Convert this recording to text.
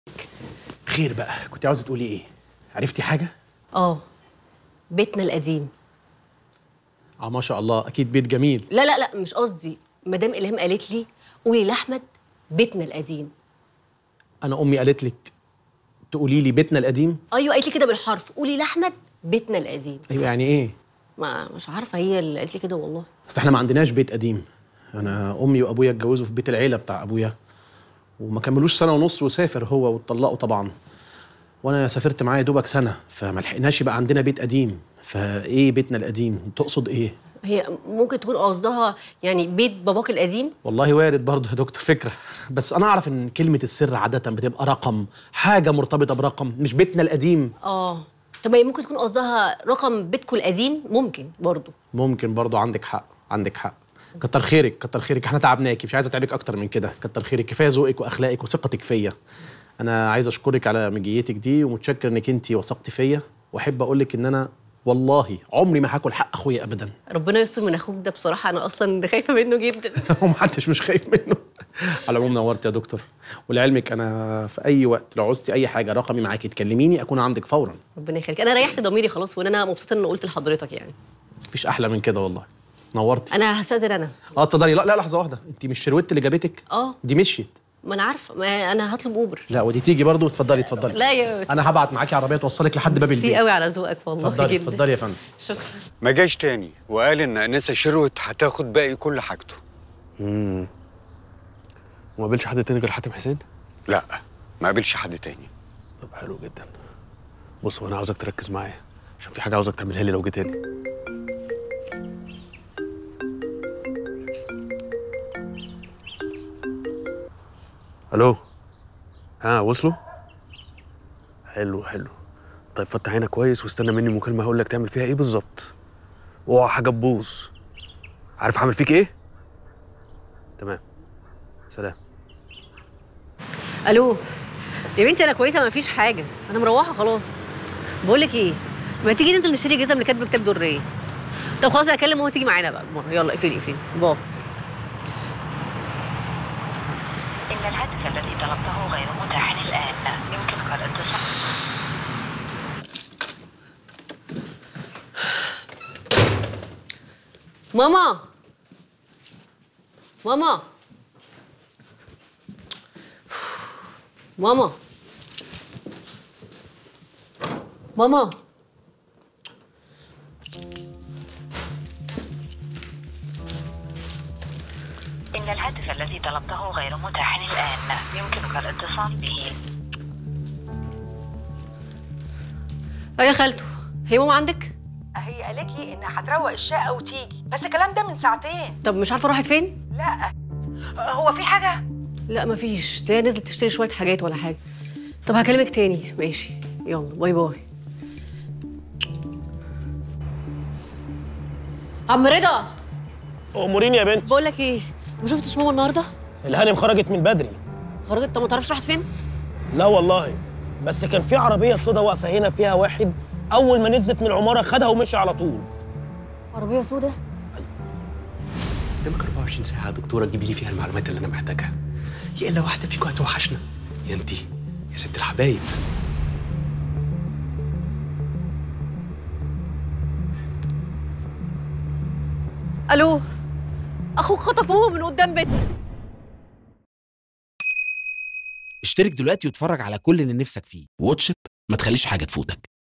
خير بقى كنت عاوزه تقولي ايه عرفتي حاجه اه بيتنا القديم اه ما شاء الله اكيد بيت جميل لا لا لا مش قصدي مدام الهام قالت لي قولي لاحمد بيتنا القديم انا امي قالت لك تقولي لي بيتنا القديم ايوه قالت لي كده بالحرف قولي لاحمد بيتنا القديم ايوه يعني ايه ما مش عارفه هي اللي قالت لي كده والله اصل احنا ما عندناش بيت قديم انا امي وابويا اتجوزوا في بيت العيله بتاع ابويا وما كملوش سنه ونص وسافر هو واتطلقوا طبعا وانا سافرت معاه يا دوبك سنه فما لحقناش يبقى عندنا بيت قديم فايه بيتنا القديم تقصد ايه هي ممكن تكون قصدها يعني بيت باباك القديم والله وارد برضه يا دكتور فكره بس انا اعرف ان كلمه السر عاده بتبقى رقم حاجه مرتبطه برقم مش بيتنا القديم اه طب ما هي ممكن تكون قصدها رقم بيتكم القديم ممكن برضو ممكن برضه عندك حق عندك حق كتر خيرك كتر خيرك احنا تعبناكي مش عايز اتعبك اكتر من كده كتر خيرك كفايه ذوقك واخلاقك وثقتك فيا انا عايز اشكرك على مجيتك دي ومتشكر انك انت وثقتي فيا واحب اقول لك ان انا والله عمري ما هاكل حق اخويا ابدا ربنا يستر من اخوك ده بصراحه انا اصلا خايفه منه جدا ومحدش مش خايف منه على العموم نورت يا دكتور ولعلمك انا في اي وقت لو عوزتي اي حاجه رقمي معاكي تكلميني اكون عندك فورا ربنا يخليك انا ريحت ضميري خلاص وان انا مبسوطه ان قلت لحضرتك يعني مفيش احلى من كده والله نورتي انا هستاذن انا اه اتفضلي لا لا لحظه واحده انت مش شروت اللي جابتك اه دي مشيت ما انا عارفه ما انا هطلب اوبر لا ودي تيجي برضو اتفضلي اتفضلي لا يا انا هبعت معاكي عربيه توصلك لحد باب ميرسي البيت قوي على ذوقك والله اتفضلي جدا اتفضلي يا فندم شكرا ما جاش تاني وقال ان انسه شروت هتاخد باقي كل حاجته امم وما قابلش حد تاني غير حاتم حسين لا ما قابلش حد تاني طب حلو جدا بص وانا عاوزك تركز معايا عشان في حاجه عاوزك تعملها لي لو جيت تاني الو ها وصلوا حلو حلو طيب فتح عينك كويس واستنى مني مكالمه هقول لك تعمل فيها ايه بالظبط اوعى حاجه تبوظ عارف هعمل فيك ايه تمام سلام الو يا بنتي انا كويسه ما فيش حاجه انا مروحه خلاص بقول لك ايه ما تيجي ننزل نشتري جزم اللي كاتبه كتاب دريه طب خلاص انا اكلم ماما تيجي معانا بقى بالمره يلا اقفلي اقفلي باي إن الهاتف الذي طلبته غير متاح الآن يمكنك الاتصال ماما ماما ماما ماما إن الهاتف الذي طلبته غير متاح الآن يمكنك الاتصال به اه يا خالته هي ماما عندك هي قالت لي انها هتروق الشقه وتيجي بس الكلام ده من ساعتين طب مش عارفه راحت فين لا هو في حاجه لا مفيش تلاقيها نزلت تشتري شويه حاجات ولا حاجه طب هكلمك تاني ماشي يلا باي باي عم رضا اموريني يا بنت بقول لك ايه ما شفتش ماما النهارده الهانم خرجت من بدري خرجت طب ما تعرفش راحت فين لا والله بس كان في عربيه سودا واقفه هنا فيها واحد اول ما نزلت من العماره خدها ومشي على طول عربيه سودا قدامك 24 ساعة يا دكتورة تجيبي لي فيها المعلومات اللي أنا محتاجها. يا إلا واحدة فيكم هتوحشنا. يا أنتي يا ست الحبايب. الو اخوك خطف ماما من قدام بيتنا اشترك دلوقتي واتفرج على كل اللي نفسك فيه واتش إت، ما تخليش حاجة تفوتك